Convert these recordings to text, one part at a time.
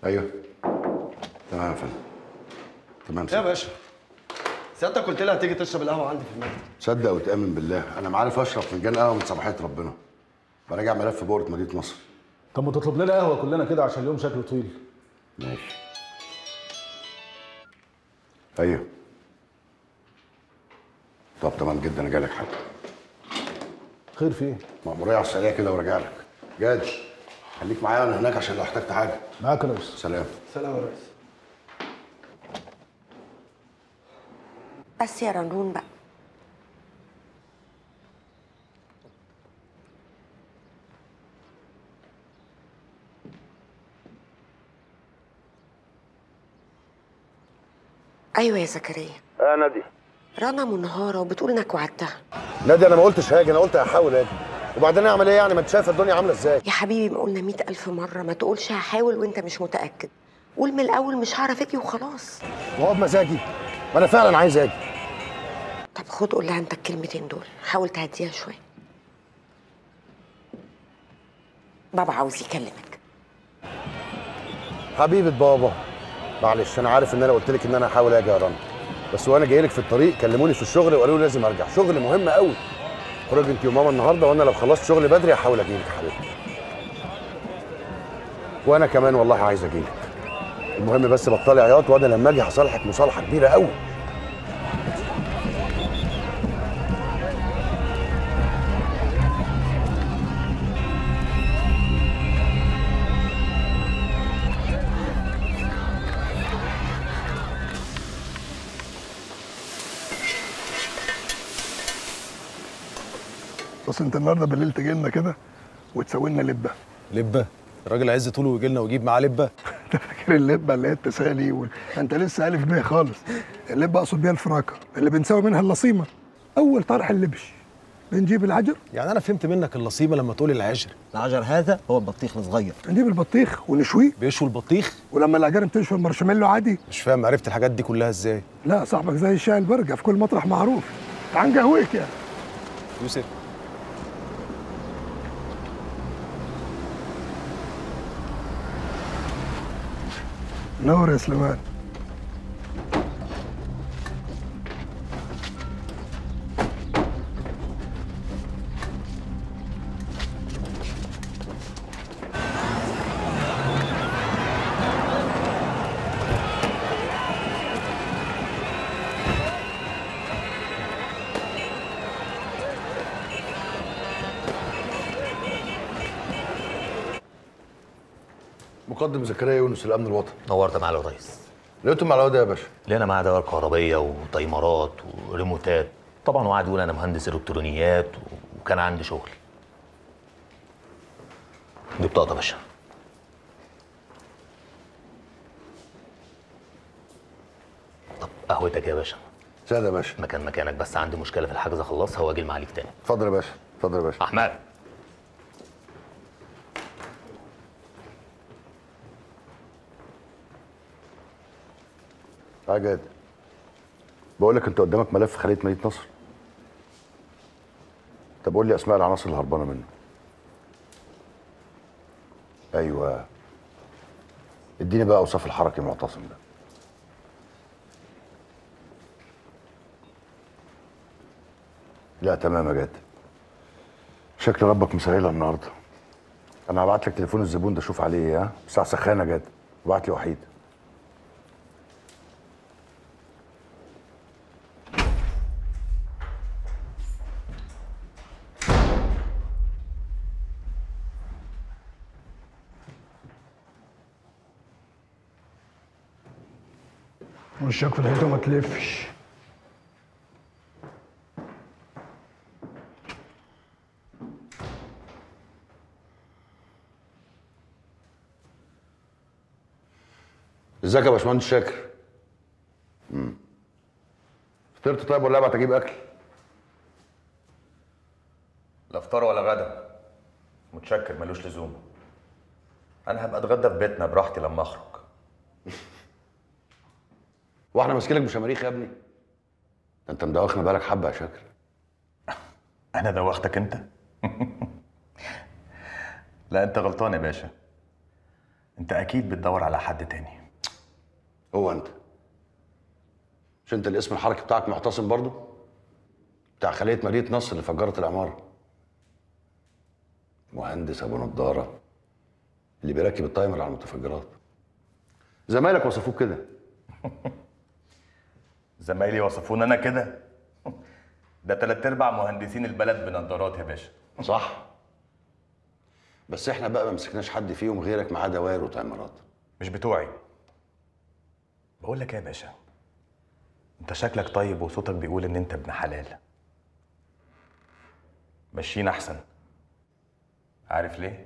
ايوه تمام يا فندم تمام يا سيادة. باشا سيادتك قلت لي هتيجي تشرب القهوه عندي في المكتب تصدق وتامن بالله انا معارف اشرب فنجان قهوه من صباحيه ربنا براجع ملف بورة مدينه نصر طب ما تطلب لنا قهوه كلنا كده عشان اليوم شكله طويل ماشي ايوه طب تمام جدا انا جاي حاجه خير في ايه مأمورية على السريع كده وراجع لك جاد خليك معايا انا هناك عشان لو احتجت حاجه معاك يا ريس سلام سلام يا ريس بس يا رنون بقى ايوه يا زكريا اه نادي رنا منهاره وبتقول انك وعدتها نادي انا ما قلتش هاجي انا قلت هحاول اجي وبعدين اعمل ايه يعني ما انت شايف الدنيا عامله ازاي يا حبيبي ما قلنا مئة ألف مرة ما تقولش هحاول وانت مش متأكد قول من الأول مش هعرف اجي وخلاص وهو بمزاجي ما انا فعلا عايز اجي طب خد قول لها انت الكلمتين دول حاول تهديها شوية بابا عاوز يكلمك حبيبه بابا معلش انا عارف ان انا قلت لك ان انا هحاول اجي يا رنا بس وانا جاي لك في الطريق كلموني في الشغل وقالوا لي لازم ارجع شغل مهم قوي خرج انت وماما النهارده وانا لو خلصت شغل بدري هحاول اجي لك يا حبيبتي وانا كمان والله عايز اجي لك المهم بس بطلي عياط وانا لما اجي هصالحك مصالحه كبيره قوي بص انت النهارده بالليل تجي لنا كده وتسوي لنا لبه لبه الراجل عز طوله ويجي لنا ويجيب معاه لبه انت فاكر اللبه اللي هي التسالي وال... انت لسه الف بيه خالص اللبه اقصد بيها الفراكه اللي بنسوي منها اللصيمه اول طرح اللبش بنجيب العجر يعني انا فهمت منك اللصيمه لما تقولي العجر العجر هذا هو البطيخ الصغير نجيب البطيخ ونشويه بيشوي البطيخ ولما العجائر تشوي المارشميلو عادي مش فاهم عرفت الحاجات دي كلها ازاي لا صاحبك زي الشاي البرجة في كل مطرح معروف تعال نقهويك يعني يوسف نور يا سليمان مقدم زكريا يونس الامن الوطني نورت معالي الريس لقيتهم على الواد يا باشا لقينا معاه دوائر كهربيه وتايمرات وريموتات طبعا وقعد يقول انا مهندس الكترونيات و- وكان عندي شغل دي بطاقه يا باشا طب قهوتك يا باشا سادة يا باشا مكان مكانك بس عندي مشكله في الحجز اخلصها واجي المعاليك تاني اتفضل يا باشا اتفضل يا باشا احمد اه جاد بقول لك انت قدامك ملف خليه مدينه نصر طب قول لي اسماء العناصر اللي هربانه منه ايوه اديني بقى اوصاف الحركي معتصم ده لا تمام يا جاد شكل ربك مسهلها النهارده انا هبعت لك تليفون الزبون ده شوف عليه ايه ها بتاع سخانه يا جاد وبعت لي وحيد وشك في الحيطه ما تلفش ازيك يا باشمهندس شاكر امم فطرت طيب ولا ابعت اجيب اكل لا فطار ولا غدا متشكر ملوش لزوم انا هبقى اتغدى في بيتنا براحتي لما اخرج واحنا ماسكينك بشماريخ يا ابني ده انت مدوخنا بالك حبه يا شاكر انا دوختك انت لا انت غلطان يا باشا انت اكيد بتدور على حد تاني هو انت مش انت الاسم الحركي بتاعك معتصم برضو بتاع خليه مدينه نصر اللي فجرت العماره مهندس ابو نضاره اللي بيركب التايمر على المتفجرات زمايلك وصفوك كده زمايلي وصفوني انا كده ده تلات ارباع مهندسين البلد بنضارات يا باشا صح بس احنا بقى ما مسكناش حد فيهم غيرك معاه دوائر وتايمرات مش بتوعي بقول لك ايه يا باشا انت شكلك طيب وصوتك بيقول ان انت ابن حلال ماشيين احسن عارف ليه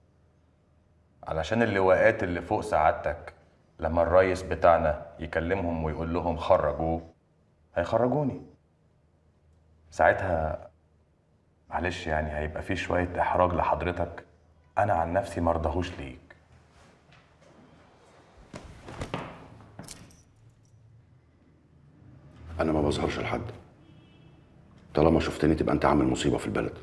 علشان اللواءات اللي فوق سعادتك لما الريس بتاعنا يكلمهم ويقول لهم خرجوه هيخرجوني ساعتها معلش يعني هيبقى في شوية إحراج لحضرتك أنا عن نفسي مرضهوش ليك انا ما بظهرش لحد طالما شفتني تبقى انت عامل مصيبه في البلد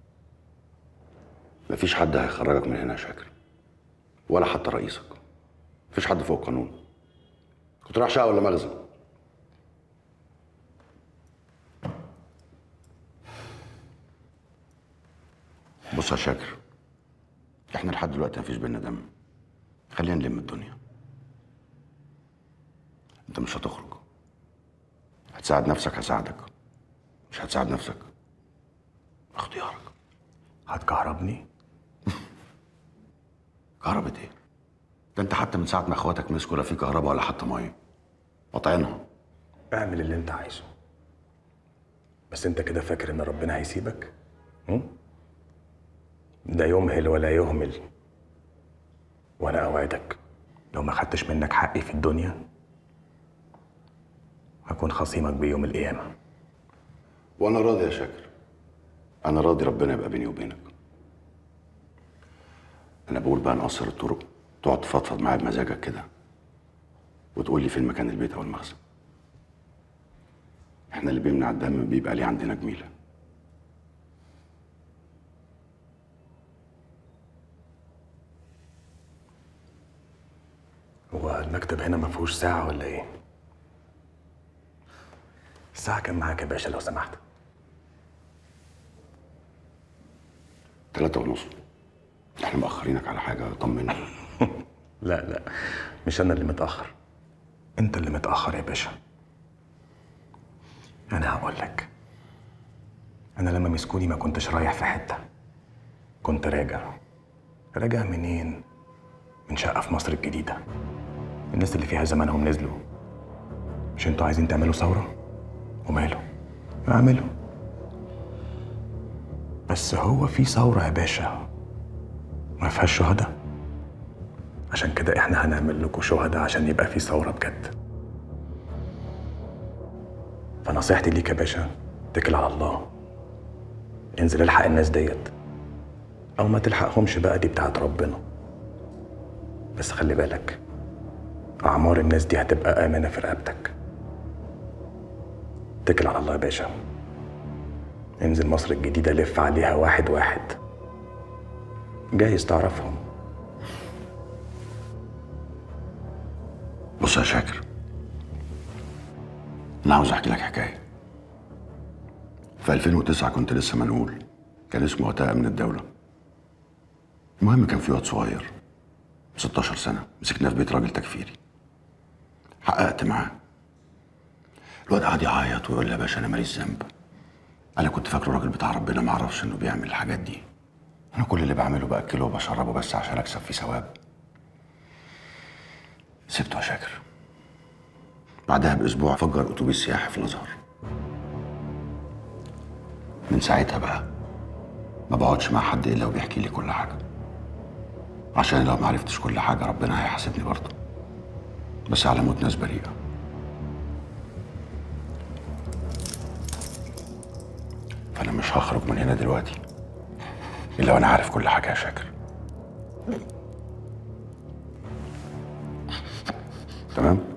مفيش حد هيخرجك من هنا يا شاكر ولا حتى رئيسك مفيش حد فوق القانون كنت رايح شقه ولا مخزن بص يا شاكر احنا لحد دلوقتي مفيش بينا دم خلينا نلم الدنيا انت مش هتخرج هتساعد نفسك هساعدك مش هتساعد نفسك اختيارك هتكهربني كهرباء ايه ده انت حتى من ساعه ما اخواتك مسكوا لا في كهرباء ولا حتى ميه قاطعينها اعمل اللي انت عايزه بس انت كده فاكر ان ربنا هيسيبك م? ده يمهل ولا يهمل وانا اوعدك لو ما خدتش منك حقي في الدنيا هكون خصيمك بيوم القيامه وانا راضي يا شاكر انا راضي ربنا يبقى بيني وبينك انا بقول بقى نقصر الطرق تقعد تفضفض معايا بمزاجك كده وتقول لي فين مكان البيت او المخزن احنا اللي بيمنع الدم بيبقى ليه عندنا جميله هو المكتب هنا ما فيهوش ساعه ولا ايه الساعه كام معاك يا باشا لو سمحت تلاتة ونص احنا مأخرينك على حاجة طمنا لا لا مش انا اللي متاخر انت اللي متاخر يا باشا انا هقول لك انا لما مسكوني ما كنتش رايح في حته كنت راجع راجع منين من شقه في مصر الجديده الناس اللي فيها زمانهم نزلوا مش انتوا عايزين تعملوا ثوره وماله اعملوا بس هو في ثوره يا باشا ما فيهاش شهداء عشان كده احنا هنعمل لكم شهداء عشان يبقى في ثوره بجد فنصيحتي ليك يا باشا اتكل على الله انزل الحق الناس ديت او ما تلحقهمش بقى دي بتاعت ربنا بس خلي بالك اعمار الناس دي هتبقى امنه في رقبتك اتكل على الله يا باشا انزل مصر الجديده لف عليها واحد واحد جايز تعرفهم بص يا شاكر انا عاوز احكي لك حكايه في 2009 كنت لسه منقول كان اسمه وقتها امن الدوله المهم كان في واد صغير 16 سنه مسكناه في بيت راجل تكفيري حققت معاه الواد قعد يعيط ويقول لي يا باشا انا ماليش ذنب انا كنت فاكره راجل بتاع ربنا ما اعرفش انه بيعمل الحاجات دي انا كل اللي بعمله باكله وبشربه بس عشان اكسب فيه ثواب سبته يا شاكر بعدها باسبوع فجر اتوبيس سياحي في الازهر من ساعتها بقى ما بقعدش مع حد الا وبيحكي لي كل حاجه عشان لو ما عرفتش كل حاجه ربنا هيحاسبني برضه بس على موت ناس بريئه فانا مش هخرج من هنا دلوقتي الا وانا عارف كل حاجه يا شاكر تمام